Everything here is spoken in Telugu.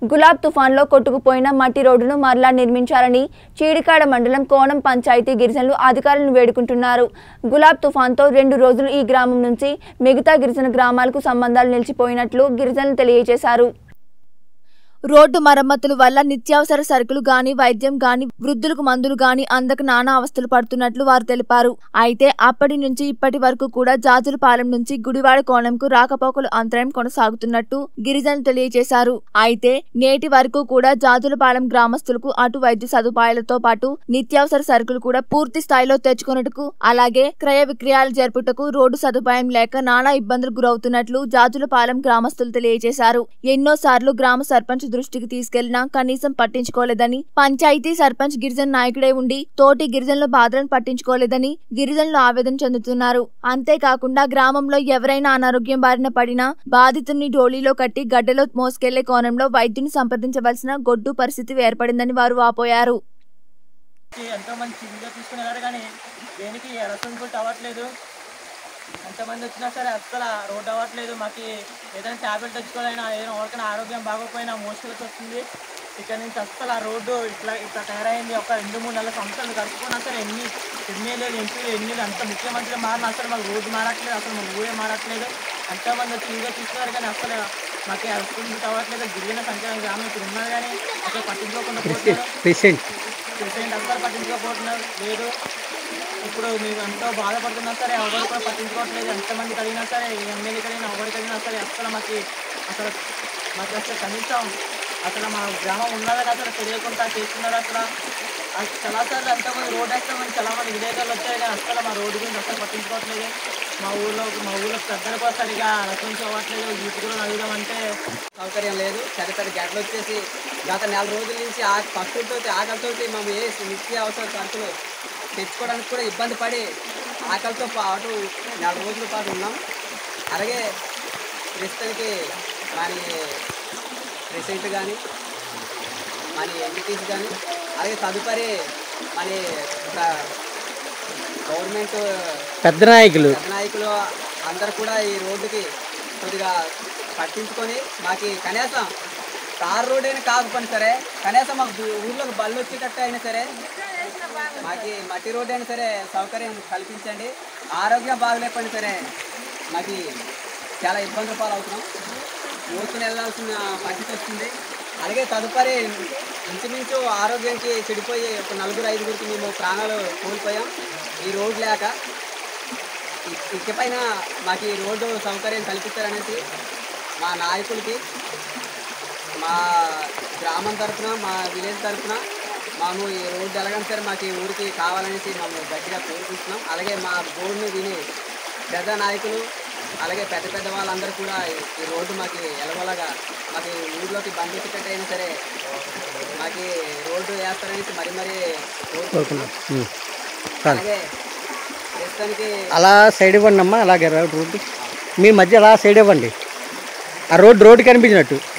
గులాబ్ తుఫాన్లో కొట్టుకుపోయిన మట్టి రోడ్డును మరలా నిర్మించాలని చీడికాడ మండలం కోణం పంచాయతీ గిరిజనులు అధికారులను వేడుకుంటున్నారు గులాబ్ తుఫాన్తో రెండు రోజులు ఈ గ్రామం నుంచి మిగతా గిరిజన గ్రామాలకు సంబంధాలు నిలిచిపోయినట్లు గిరిజనులు తెలియజేశారు రోడ్డు మరమ్మతుల వల్ల నిత్యావసర సరుకులు గాని వైద్యం గాని వృద్ధులకు మందులు గాని అందక నానా అవస్థలు పడుతున్నట్లు వారు తెలిపారు అయితే అప్పటి నుంచి ఇప్పటి వరకు కూడా జాజులపాలెం నుంచి గుడివాడ కోణంకు రాకపోకలు అంతరాయం కొనసాగుతున్నట్టు గిరిజనులు తెలియజేశారు అయితే నేటి వరకు కూడా జాజులపాలెం గ్రామస్తులకు అటు వైద్య సదుపాయాలతో పాటు నిత్యావసర సరుకులు కూడా పూర్తి స్థాయిలో తెచ్చుకొనుటకు అలాగే క్రయ విక్రయాలు జరుపుటకు రోడ్డు సదుపాయం లేక నానా ఇబ్బందులు గురవుతున్నట్లు జాజులపాలెం గ్రామస్తులు తెలియజేశారు ఎన్నో సార్లు గ్రామ సర్పంచ్ దృష్టికి తీసుకెళ్లినా కనీసం పట్టించుకోలేదని పంచాయతీ సర్పంచ్ గిరిజన నాయకుడే ఉండి తోటి గిరిజనుల బాధలను పట్టించుకోలేదని గిరిజనులు ఆవేదన చెందుతున్నారు అంతేకాకుండా గ్రామంలో ఎవరైనా అనారోగ్యం బారిన పడినా బాధితుని డోలీలో కట్టి గడ్డలో మోసుకెళ్లే కోణంలో వైద్యుని సంప్రదించవలసిన గొడ్డు పరిస్థితి ఏర్పడిందని వారు వాపోయారు ఎంతో మంది చిన్నగా తీసుకుని వెళ్ళారు కానీ దేనికి రెస్పాన్సిబిలిటీ అవ్వట్లేదు ఎంతమంది వచ్చినా సరే అస్సలు రోడ్ అవ్వట్లేదు మాకు ఏదైనా ట్యాబ్లెట్ తెచ్చుకోవాలైనా ఏదైనా ఎవరికైనా ఆరోగ్యం బాగోకపోయినా మోసుకెళ్ళి వస్తుంది ఇక్కడ నుంచి అస్సలు ఆ రోడ్డు ఇట్లా ఇట్లా తయారైంది ఒక రెండు మూడు నెలల సంవత్సరాలు గడుపుకున్నా సరే ఎన్ని ఎమ్మెల్యేలు ఎంపీలు ఎన్ని అంత ముఖ్యమంత్రి మారిన అసలు మాకు రోడ్డు మారట్లేదు అసలు మాకు ఊరే మారట్లేదు ఎంతోమంది వచ్చి వీడియో తీసుకున్నారు కానీ అసలు మాకు రెస్పాన్సిబిలిటీ అవ్వట్లేదు గిరిజన సంఖ్య గ్రామం ఇక్కడ ఉన్నారు కానీ అసలు పట్టించుకోకుండా పోతున్నారు పేషెంట్ పేషెంట్ అస్సలు పట్టించుకోకపోతున్నారు లేదు ఇప్పుడు మేము ఎంతో బాధపడుతున్నా సరే ఎవరు కూడా పట్టించుకోవట్లేదు ఎంతమంది కలిగినా సరే ఎమ్మెల్యే కలిగినా ఎవరు కలిగినా సరే అసలు మాకు అసలు మాకు అసలు కనీసం అసలు మా గ్రామం ఉన్నదని అసలు తెలియకుండా చేస్తున్నారు అసలు అసలు చాలాసార్లు ఎంతోమంది రోడ్ వేస్తామని చాలామంది విలేకరులు వచ్చాయి కానీ అసలు మా రోడ్డు గురించి అసలు పట్టించుకోవట్లేదు మా ఊళ్ళో మా ఊళ్ళో పెద్దలు కూడా సరిగా రక్షించుకోవట్లేదు వీటి కూడా అడుగుదామంటే సౌకర్యం లేదు పెద్ద పెద్ద గడ్డలు వచ్చేసి గత నెల రోజుల నుంచి ఆ పశువులతో ఆకలితో మేము ఏ నిత్య అవసర సరుకులు తెచ్చుకోవడానికి కూడా ఇబ్బంది పడి ఆకలితో పాటు నెల రోజుల పాటు ఉన్నాం అలాగే ప్రస్తుతానికి మన ప్రెసిడెంట్ కానీ మన ఎంటిటీస్ కానీ అలాగే తదుపరి మన గవర్నమెంట్ పెద్ద నాయకులు పెద్ద నాయకులు అందరు కూడా ఈ రోడ్డుకి కొద్దిగా పట్టించుకొని మాకు కనీసం తార్ రోడ్ అయినా కాకపోయినా సరే కనీసం మాకు దూ- ఊర్లోకి బళ్ళు వచ్చేటట్టు అయినా సరే మాకు మట్టి రోడ్ అయినా సరే సౌకర్యం కల్పించండి ఆరోగ్యం బాగలేకపోయినా సరే మాకు చాలా ఇబ్బందుల పాలవుతున్నాం మోసుకుని వెళ్ళాల్సిన పరిస్థితి వస్తుంది అలాగే తదుపరి ఇంచుమించు ఆరోగ్యానికి చెడిపోయి ఒక నలుగురు ఐదుగురికి మేము ప్రాణాలు కోల్పోయాం ఈ రోడ్ లేక ఇ- ఇకపైన మాకు ఈ రోడ్డు సౌకర్యం కల్పిస్తారనేసి మా నాయకులకి మా గ్రామం తరఫున మా విలేజ్ తరఫున మేము ఈ రోడ్డు ఎలాగైనా సరే మాకు ఈ ఊరికి కావాలనేసి మేము గట్టిగా కోరుకుంటున్నాం అలాగే మా బోర్డుని విని పెద్ద నాయకులు అలాగే పెద్ద పెద్ద వాళ్ళందరూ కూడా ఈ- ఈ రోడ్డు మాకు ఎలగోలాగా మాకు ఈ ఊర్లోకి బండి వచ్చేటట్టు అయినా సరే మాకు ఈ రోడ్డు వేస్తారనేసి మరి మరి కోరుకుంటున్నాం ఉమ్. చాలు అలాగే ప్రస్తుతానికి అలా సైడ్ ఇవ్వండి అమ్మా అలాగే రోడ్డు మీ మధ్య అలా సైడ్ ఇవ్వండి ఆ రోడ్డు రోడ్డు కనిపించినట్టు